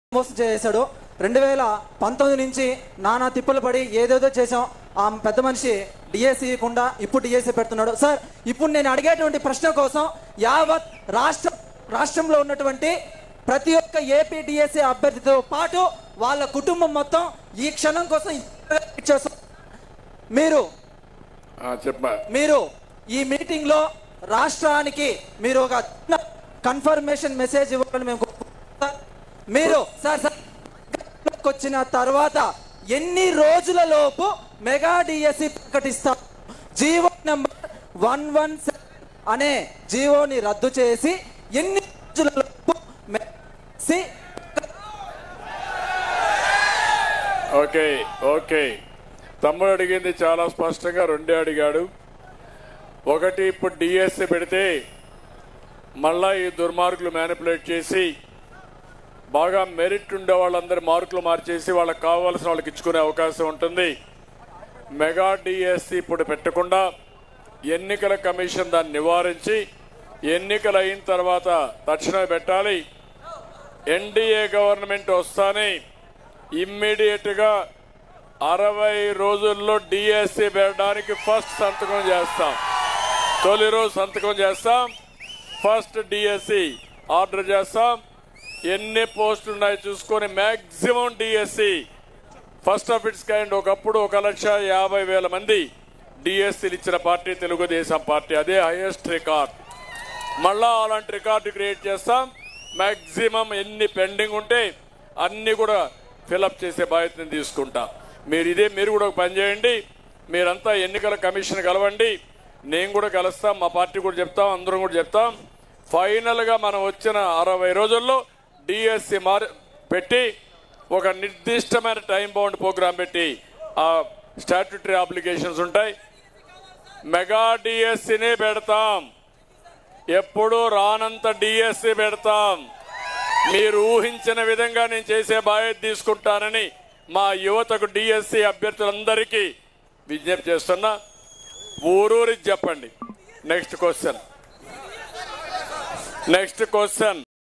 మోసం చేశాడు రెండు వేల పంతొమ్మిది నుంచి నానా తిప్పలు పడి ఏదేదో చేసాం ఆ పెద్ద మనిషి డిఎస్సి కుండా ఇప్పుడు డిఎస్సి పెడుతున్నాడు సార్ ఇప్పుడు నేను అడిగేటువంటి ప్రశ్న కోసం యావత్ రాష్ట్ర రాష్ట్రంలో ఉన్నటువంటి ప్రతి ఒక్క ఏపీ డిఎస్సి అభ్యర్థితో పాటు వాళ్ళ కుటుంబం మొత్తం ఈ క్షణం కోసం చేస్తాం మీరు ఆ, చెప్పమా మీరు ఈ మీటింగ్ లో రాష్ట్రానికి మీరు ఒక కన్ఫర్మేషన్ మెసేజ్ ఇవ్వాలని మేము కోరుకుంటున్నాం. మీరు సార్ సార్ అధికారంలోకి వచ్చిన తర్వాత ఎన్ని రోజుల లోపు మెగా డిఎస్సి ప్రకటిస్తారు జీవో నెంబర్ వన్ వన్ అనే జీవోని రద్దు చేసి ఎన్ని రోజుల లోపు మెగా DSC ఓకే ఓకే తమ్ముడు అడిగింది చాలా స్పష్టంగా రెండే అడిగాడు ఒకటి ఇప్పుడు డిఎస్సి పెడితే మళ్ళా ఈ దుర్మార్గులు మ్యానిపులేట్ చేసి బాగా మెరిట్ ఉండే వాళ్ళందరి మార్కులు మార్చేసి వాళ్ళకి కావాల్సిన వాళ్ళకి ఇచ్చుకునే అవకాశం ఉంటుంది మెగా డిఎస్సి ఇప్పుడు పెట్టకుండా ఎన్నికల కమిషన్ దాన్ని నివారించి ఎన్నికలు అయిన తర్వాత తక్షణమే పెట్టాలి ఎన్డీఏ గవర్నమెంట్ వస్తానే ఇమ్మీడియట్ గా అరవై రోజుల్లో డిఎస్సి పెట్టడానికి ఫస్ట్ సంతకం చేస్తాం తొలి రోజు సంతకం చేస్తాం ఫస్ట్ డిఎస్సి ఆర్డర్ చేస్తాం ఎన్ని పోస్టులు ఉన్నాయో చూసుకొని maximum DSC first of its kind ఒకప్పుడు ఒక లక్ష యాభై వేల మంది డిఎస్సీలు ఇచ్చిన పార్టీ తెలుగుదేశం పార్టీ అదే హైయెస్ట్ రికార్డ్ మళ్ళా అలాంటి రికార్డు క్రియేట్ చేస్తాం మాక్సిమం ఎన్ని పెండింగ్ ఉంటే అన్ని కూడా ఫిలప్ చేసే బాధ్యతను తీసుకుంటా మీరు ఇదే మీరు కూడా ఒక పని చేయండి మీరంతా ఎన్నికల కమిషన్ కలవండి నేను కూడా కలుస్తాం మా పార్టీ కూడా చెప్తాం అందరం కూడా చెప్తాం ఫైనల్ గా మనం వచ్చిన అరవై రోజుల్లో డిఎస్సి మారి పెట్టి ఒక నిర్దిష్టమైన టైం బౌండ్ ప్రోగ్రామ్ పెట్టి ఆ స్టాట్యుటరీ అప్లికేషన్స్ ఉంటాయి మెగా డిఎస్సిని పెడతాం ఎప్పుడు రానంత డిఎస్సి పెడతాం మీరు ఊహించిన విధంగా నేను చేసే బాధ్యత తీసుకుంటానని మా యువతకు డిఎస్సి అభ్యర్థులందరికీ విజ్ఞప్తి చేస్తున్నా ఊరూరికి చెప్పండి నెక్స్ట్ క్వశ్చన్ నెక్స్ట్ క్వశ్చన్